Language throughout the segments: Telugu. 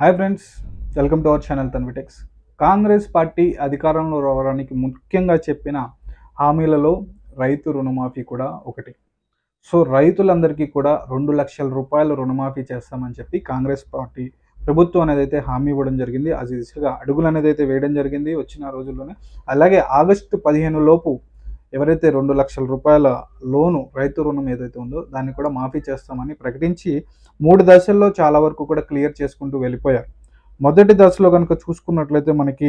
hi friends welcome to our channel Tanvitechs Congress party అధికారంలో రావడానికి ముఖ్యంగా చెప్పిన హామీలలో రైతు రుణమాఫీ కూడా ఒకటి సో రైతులందరికీ కూడా రెండు లక్షల రూపాయలు రుణమాఫీ చేస్తామని చెప్పి కాంగ్రెస్ పార్టీ ప్రభుత్వం అనేది అయితే హామీ ఇవ్వడం జరిగింది అది దిశగా అడుగులు అనేది అయితే వేయడం జరిగింది వచ్చిన రోజుల్లోనే అలాగే ఆగస్టు పదిహేను లోపు ఎవరైతే రెండు లక్షల రూపాయల లోను రైతు రుణం ఏదైతే ఉందో దాన్ని కూడా మాఫీ చేస్తామని ప్రకటించి మూడు దశల్లో చాలా వరకు కూడా క్లియర్ చేసుకుంటూ వెళ్ళిపోయారు మొదటి దశలో కనుక చూసుకున్నట్లయితే మనకి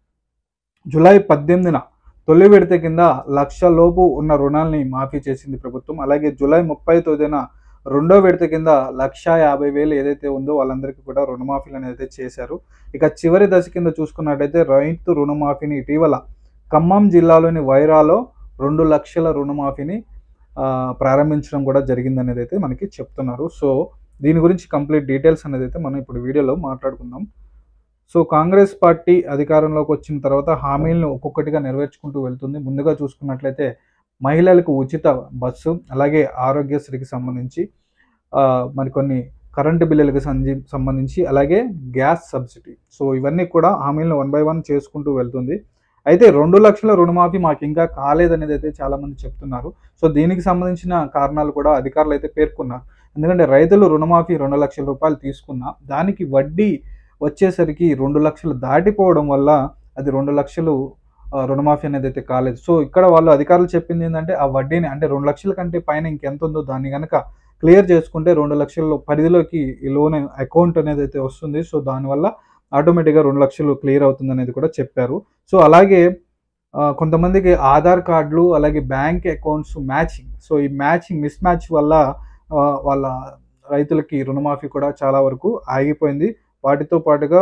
జూలై పద్దెనిమిదిన తొలి విడత కింద లక్ష లోపు ఉన్న రుణాల్ని మాఫీ చేసింది ప్రభుత్వం అలాగే జూలై ముప్పై తొమ్మిదిన రెండో విడత కింద లక్ష యాభై వేలు ఏదైతే ఉందో వాళ్ళందరికీ కూడా రుణమాఫీలు అనేది చేశారు ఇక చివరి దశ కింద చూసుకున్నట్టయితే రైతు రుణమాఫీని ఇటీవల ఖమ్మం జిల్లాలోని వైరాలో రెండు లక్షల రుణమాఫీని ఆ, ప్రారంభించడం కూడా జరిగిందనేది అయితే మనకి చెప్తున్నారు సో దీని గురించి కంప్లీట్ డీటెయిల్స్ అనేది అయితే మనం ఇప్పుడు వీడియోలో మాట్లాడుకుందాం సో కాంగ్రెస్ పార్టీ అధికారంలోకి వచ్చిన తర్వాత హామీలను ఒక్కొక్కటిగా నెరవేర్చుకుంటూ వెళ్తుంది ముందుగా చూసుకున్నట్లయితే మహిళలకు ఉచిత బస్సు అలాగే ఆరోగ్యశ్రీకి సంబంధించి ఆ, మరికొన్ని కరెంటు బిల్లులకు సంజి- సంబంధించి అలాగే గ్యాస్ సబ్సిడీ సో ఇవన్నీ కూడా హామీలను వన్ బై వన్ చేసుకుంటూ వెళ్తుంది అయితే రెండు లక్షల రుణమాఫీ మాకు ఇంకా కాలేదనేది అయితే చాలా మంది చెప్తున్నారు సో దీనికి సంబంధించిన కారణాలు కూడా అధికారులు అయితే పేర్కొన్నారు ఎందుకంటే రైతులు రుణమాఫీ రెండు లక్షల రూపాయలు తీసుకున్నా దానికి వడ్డీ వచ్చేసరికి రెండు లక్షలు దాటిపోవడం వల్ల అది రెండు లక్షలు ఆ, రుణమాఫీ అనేది అయితే కాలేదు సో ఇక్కడ వాళ్ళు అధికారులు చెప్పింది ఏంటంటే ఆ వడ్డీని అంటే రెండు లక్షల కంటే పైన ఇంకెంత ఉందో దాన్ని కనుక క్లియర్ చేసుకుంటే రెండు లక్షల పరిధిలోకి ఈ లోన్ అకౌంట్ అనేది అయితే వస్తుంది సో దానివల్ల ఆటోమేటిక్గా రెండు లక్షలు క్లియర్ అవుతుంది అనేది కూడా చెప్పారు సో అలాగే ఆ, కొంతమందికి ఆధార్ కార్డులు అలాగే బ్యాంక్ అకౌంట్స్ మ్యాచింగ్ సో ఈ మ్యాచింగ్ మిస్ మ్యాచ్ వల్ల ఆ, వాళ్ళ రైతులకి రుణమాఫీ కూడా చాలా వరకు ఆగిపోయింది వాటితో పాటుగా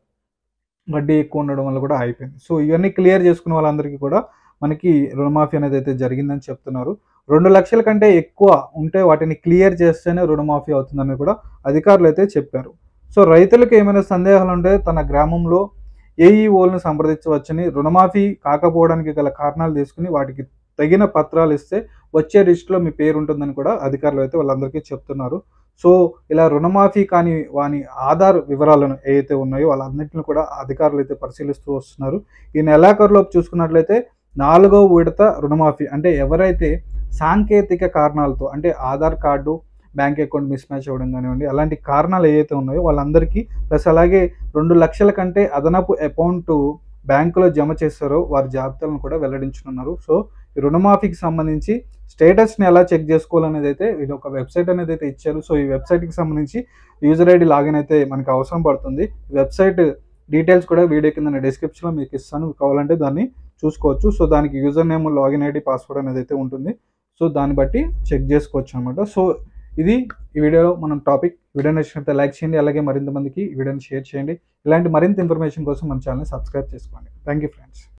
వడ్డీ ఎక్కువ ఉండడం వల్ల కూడా ఆగిపోయింది సో ఇవన్నీ క్లియర్ చేసుకున్న వాళ్ళందరికీ కూడా మనకి రుణమాఫీ అనేది అయితే జరిగిందని చెప్తున్నారు రెండు లక్షల కంటే ఎక్కువ ఉంటే వాటిని క్లియర్ చేస్తేనే రుణమాఫీ అవుతుందని కూడా అధికారులు అయితే చెప్పారు సో రైతులకు ఏమైనా సందేహాలు ఉంటే తన గ్రామంలో ఏఈఓలను సంప్రదించవచ్చని రుణమాఫీ కాకపోవడానికి గల కారణాలు తీసుకుని వాటికి తగిన పత్రాలు ఇస్తే వచ్చే లిస్టులో మీ పేరు ఉంటుందని కూడా అధికారులు అయితే వాళ్ళందరికీ చెప్తున్నారు సో ఇలా రుణమాఫీ కాని వాని ఆధార్ వివరాలను ఏవైతే ఉన్నాయో వాళ్ళన్నింటిని కూడా అధికారులు అయితే పరిశీలిస్తూ వస్తున్నారు ఈ నెలాఖరులోపు చూసుకున్నట్లయితే నాలుగో విడత రుణమాఫీ అంటే ఎవరైతే సాంకేతిక కారణాలతో అంటే Aadhaar card bank account mismatch అవ్వడం కానివ్వండి అలాంటి కారణాలు ఏవైతే ఉన్నాయో వాళ్ళందరికీ ప్లస్ అలాగే రెండు లక్షల కంటే అదనపు అకౌంట్ బ్యాంకులో జమ చేస్తారో వారి జాబితాలను కూడా వెల్లడించనున్నారు సో ఈ రుణమాఫీకి సంబంధించి స్టేటస్ని ఎలా చెక్ చేసుకోవాలనేది అయితే ఇది ఒక వెబ్సైట్ అనేది అయితే ఇచ్చారు సో ఈ వెబ్సైట్కి సంబంధించి యూజర్ ఐడి లాగిన్ అయితే మనకు అవసరం పడుతుంది ఈ వెబ్సైట్ డీటెయిల్స్ కూడా వీడియో కింద డిస్క్రిప్షన్లో మీకు ఇస్తాను కావాలంటే దాన్ని చూసుకోవచ్చు సో దానికి user name login ID password అనేది అయితే ఉంటుంది సో దాన్ని బట్టి చెక్ చేసుకోవచ్చు అనమాట సో ఇది ఈ వీడియోలో మనం టాపిక్ వీడియో నచ్చినట్లయితే లైక్ చేయండి అలాగే మరింత మందికి ఈ వీడియోని షేర్ చేయండి ఇలాంటి మరింత ఇన్ఫర్మేషన్ కోసం మన ఛానల్ని సబ్స్క్రైబ్ చేసుకోండి థ్యాంక్ యూ ఫ్రెండ్స్